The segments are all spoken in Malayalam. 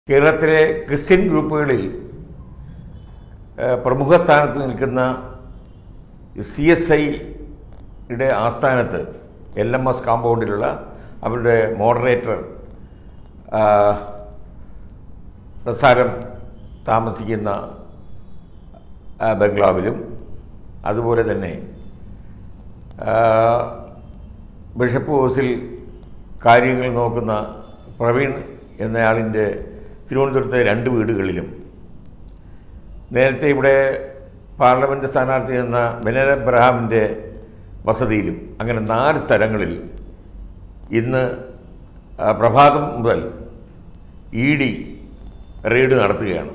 കേരളത്തിലെ ക്രിസ്ത്യൻ ഗ്രൂപ്പുകളിൽ ഏഹ്, പ്രമുഖ സ്ഥാനത്ത് നിൽക്കുന്ന സി എസ് ഐയുടെ ആസ്ഥാനത്ത് എൽ എം എസ് കാമ്പൗണ്ടിലുള്ള അവരുടെ മോഡറേറ്റർ ആ, പ്രസാരം താമസിക്കുന്ന ആ, ബംഗ്ലാവിലും അതുപോലെ തന്നെ ആ, ബിഷപ്പ് ഹൗസിൽ കാര്യങ്ങൾ നോക്കുന്ന പ്രവീൺ എന്നയാളിൻ്റെ തിരുവനന്തപുരത്തെ രണ്ട് വീടുകളിലും നേരത്തെ ഇവിടെ പാർലമെൻറ്റ് സ്ഥാനാർത്ഥി എന്ന ബെനർ എബ്രഹാമിൻ്റെ വസതിയിലും അങ്ങനെ നാല് സ്ഥലങ്ങളിൽ ഇന്ന് ആ, പ്രഭാതം മുതൽ ഇ ഡി റെയ്ഡ് നടത്തുകയാണ്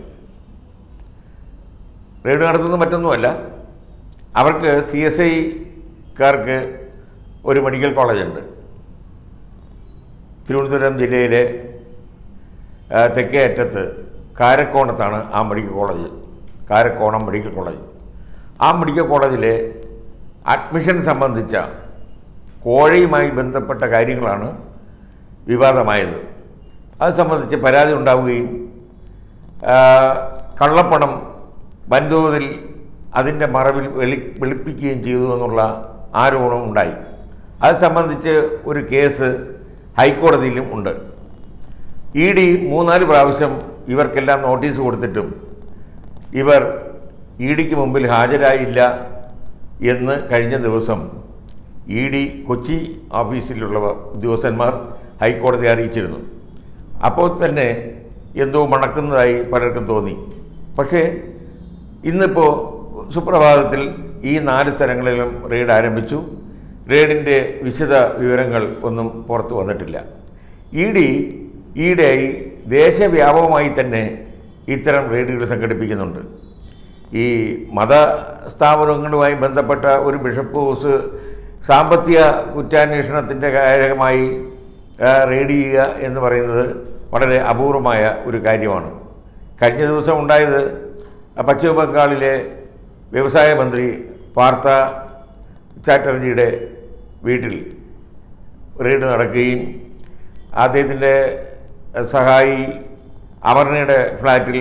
റെയ്ഡ് നടത്തുന്നത് മറ്റൊന്നുമല്ല അവർക്ക് സി എസ് ഐക്കാർക്ക് ഒരു മെഡിക്കൽ കോളേജുണ്ട് തിരുവനന്തപുരം ജില്ലയിലെ ആ, തെക്കേ അറ്റത്ത് കാരക്കോണത്താണ് ആ medical college Karakonam medical college ആ മെഡിക്കൽ കോളേജിലെ അഡ്മിഷൻ സംബന്ധിച്ച കോഴയുമായി ബന്ധപ്പെട്ട കാര്യങ്ങളാണ് വിവാദമായത് അത് സംബന്ധിച്ച് പരാതി ഉണ്ടാവുകയും ആ, കള്ളപ്പണം വൻതോതിൽ അതിൻ്റെ മറവിൽ വെളി വെളുപ്പിക്കുകയും ചെയ്തു എന്നുള്ള ആരോപണം ഉണ്ടായി അത് സംബന്ധിച്ച് ഒരു കേസ് ഹൈക്കോടതിയിലും ഉണ്ട് ഇ ഡി മൂന്നാല് പ്രാവശ്യം ഇവർക്കെല്ലാം നോട്ടീസ് കൊടുത്തിട്ടും ഇവർ ഇ ഡിക്ക് മുമ്പിൽ ഹാജരായില്ല എന്ന് കഴിഞ്ഞ ദിവസം ഇ ഡി കൊച്ചി ഓഫീസിലുള്ള ഉദ്യോഗസ്ഥന്മാർ ഹൈക്കോടതിയെ അറിയിച്ചിരുന്നു അപ്പോൾ തന്നെ എന്തോ മണക്കുന്നതായി പലർക്കും തോന്നി പക്ഷേ ഇന്നിപ്പോൾ സുപ്രഭാതത്തിൽ ഈ നാല് സ്ഥലങ്ങളിലും റെയ്ഡ് ആരംഭിച്ചു റെയ്ഡിൻ്റെ വിശദ വിവരങ്ങൾ ഒന്നും പുറത്തു വന്നിട്ടില്ല ഇ ഡി ഈയിടെയായി ദേശവ്യാപകമായി തന്നെ ഇത്തരം റെയ്ഡുകൾ സംഘടിപ്പിക്കുന്നുണ്ട് ഈ മത സ്ഥാപനങ്ങളുമായി ബന്ധപ്പെട്ട ഒരു ബിഷപ്പ് ഹൗസ് സാമ്പത്തിക കുറ്റാന്വേഷണത്തിൻ്റെ കാര്യമായി ആ, റെയ്ഡ് ചെയ്യുക എന്ന് പറയുന്നത് വളരെ അപൂർവമായ ഒരു കാര്യമാണ് കഴിഞ്ഞ ദിവസം ഉണ്ടായത് പശ്ചിമ ബംഗാളിലെ വ്യവസായ മന്ത്രി പാർത്ഥ ചാറ്റർജിയുടെ വീട്ടിൽ റെയ്ഡ് നടക്കുകയും അദ്ദേഹത്തിൻ്റെ സഹായി അമർണയുടെ ഫ്ലാറ്റിൽ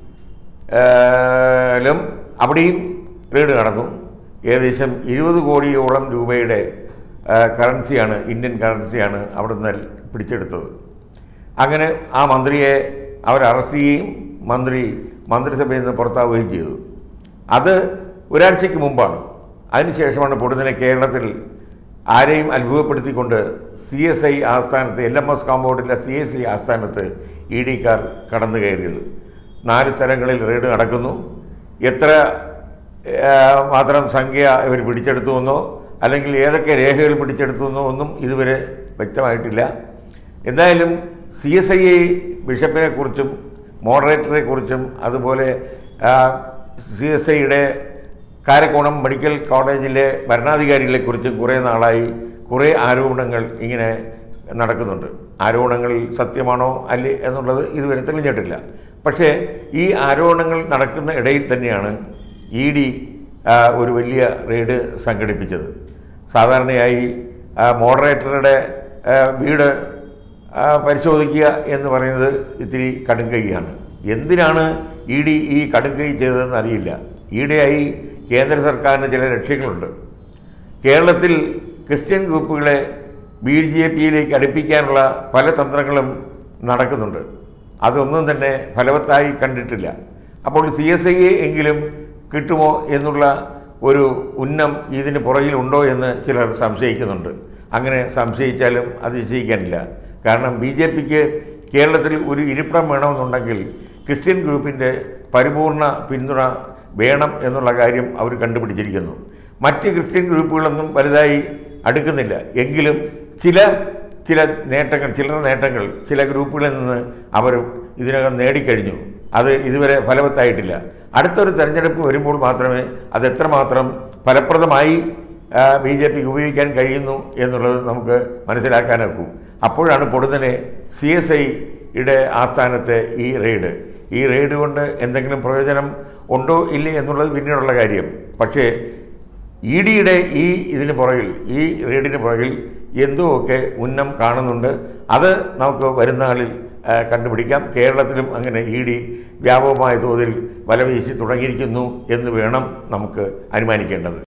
ലും അവിടെയും റെയ്ഡ് നടന്നു ഏകദേശം ഇരുപത് കോടിയോളം രൂപയുടെ ആ, കറൻസിയാണ് ഇന്ത്യൻ കറൻസിയാണ് അവിടെ നിന്ന് പിടിച്ചെടുത്തത് അങ്ങനെ ആ മന്ത്രിയെ അവർ അറസ്റ്റ് ചെയ്യുകയും മന്ത്രി മന്ത്രിസഭയിൽ നിന്ന് പുറത്താവുകയും ചെയ്തു അത് ഒരാഴ്ചയ്ക്ക് മുമ്പാണ് അതിനുശേഷമാണ് പൊടുന്നനെ കേരളത്തിൽ ആരെയും അത്ഭുതപ്പെടുത്തിക്കൊണ്ട് സി എസ് ഐ ആസ്ഥാനത്ത് എൽ എം എസ് കോമ്പൗണ്ടിലെ സി എസ് ഐ ആസ്ഥാനത്ത് ഇ ഡിക്കാർ കടന്നു കയറിയത് നാല് സ്ഥലങ്ങളിൽ റെയ്ഡ് നടക്കുന്നു എത്ര ആ, മാത്രം സംഖ്യ ഇവർ പിടിച്ചെടുത്തു എന്നോ അല്ലെങ്കിൽ ഏതൊക്കെ രേഖകൾ പിടിച്ചെടുത്തു എന്നോ ഒന്നും ഇതുവരെ വ്യക്തമായിട്ടില്ല എന്തായാലും സി എസ് ഐ ബിഷപ്പിനെ കുറിച്ചും മോഡറേറ്ററെ കുറിച്ചും അതുപോലെ സി എസ് ഐയുടെ കാരക്കോണം മെഡിക്കൽ കോളേജിലെ ഭരണാധികാരികളെക്കുറിച്ചും കുറേ നാളായി കുറേ ആരോപണങ്ങൾ ഇങ്ങനെ നടക്കുന്നുണ്ട് ആരോപണങ്ങൾ സത്യമാണോ അല്ലേ എന്നുള്ളത് ഇതുവരെ തെളിഞ്ഞിട്ടില്ല പക്ഷേ ഈ ആരോപണങ്ങൾ നടക്കുന്ന ഇടയിൽ തന്നെയാണ് ഇ ഡി ഒരു വലിയ റെയ്ഡ് സംഘടിപ്പിച്ചത് സാധാരണയായി ആ, മോഡറേറ്ററുടെ ആ, വീട് ആ, പരിശോധിക്കുക എന്ന് പറയുന്നത് ഇത്തിരി കടുങ്കൈയാണ് എന്തിനാണ് ഇ ഡി ഈ കടുങ്കൈ ചെയ്തതെന്ന് അറിയില്ല ഈയിടെയായി കേന്ദ്ര സർക്കാരിന് ചില ലക്ഷ്യങ്ങളുണ്ട് കേരളത്തിൽ ക്രിസ്ത്യൻ ഗ്രൂപ്പുകളെ ബി ജെ പിയിലേക്ക് അടുപ്പിക്കാനുള്ള പല തന്ത്രങ്ങളും നടക്കുന്നുണ്ട് അതൊന്നും തന്നെ ഫലവത്തായി കണ്ടിട്ടില്ല അപ്പോൾ സി എസ് ഐ എങ്കിലും കിട്ടുമോ എന്നുള്ള ഒരു ഉന്നം ഇതിന് പുറകിലുണ്ടോ എന്ന് ചിലർ സംശയിക്കുന്നുണ്ട് അങ്ങനെ സംശയിച്ചാലും അതിശയിക്കാനില്ല കാരണം ബി ജെ പിക്ക് കേരളത്തിൽ ഒരു ഇരിപ്പിടം വേണമെന്നുണ്ടെങ്കിൽ ക്രിസ്ത്യൻ ഗ്രൂപ്പിൻ്റെ പരിപൂർണ പിന്തുണ വേണം എന്നുള്ള കാര്യം അവർ കണ്ടുപിടിച്ചിരിക്കുന്നു മറ്റ് ക്രിസ്ത്യൻ ഗ്രൂപ്പുകളൊന്നും വലുതായി അടുക്കുന്നില്ല എങ്കിലും ചില ചില നേട്ടങ്ങൾ ചില്ലറ നേട്ടങ്ങൾ ചില ഗ്രൂപ്പുകളിൽ നിന്ന് അവർ ഇതിനകം നേടിക്കഴിഞ്ഞു അത് ഇതുവരെ ഫലവത്തായിട്ടില്ല അടുത്തൊരു തെരഞ്ഞെടുപ്പ് വരുമ്പോൾ മാത്രമേ അത് എത്രമാത്രം ഫലപ്രദമായി ബി ജെ പിക്ക് ഉപയോഗിക്കാൻ കഴിയുന്നു എന്നുള്ളത് നമുക്ക് മനസ്സിലാക്കാനൊക്കൂ അപ്പോഴാണ് പൊടുന്നനെ സി എസ് ഐയുടെ ആസ്ഥാനത്തെ ഈ റെയ്ഡ് ഈ റെയ്ഡ് കൊണ്ട് എന്തെങ്കിലും പ്രയോജനം ഉണ്ടോ ഇല്ലേ എന്നുള്ളത് പിന്നീടുള്ള കാര്യം പക്ഷേ ഇ ഡിയുടെ ഈ ഇതിന് പുറകിൽ ഈ റെയ്ഡിന് പുറകിൽ എന്തോ ഒക്കെ ഉന്നം കാണുന്നുണ്ട് അത് നമുക്ക് വരുന്ന നാളിൽ ആ, കണ്ടുപിടിക്കാം കേരളത്തിലും അങ്ങനെ ഇ ഡി വ്യാപകമായ തോതിൽ വലവീശി തുടങ്ങിയിരിക്കുന്നു എന്ന് വേണം നമുക്ക് അനുമാനിക്കേണ്ടത്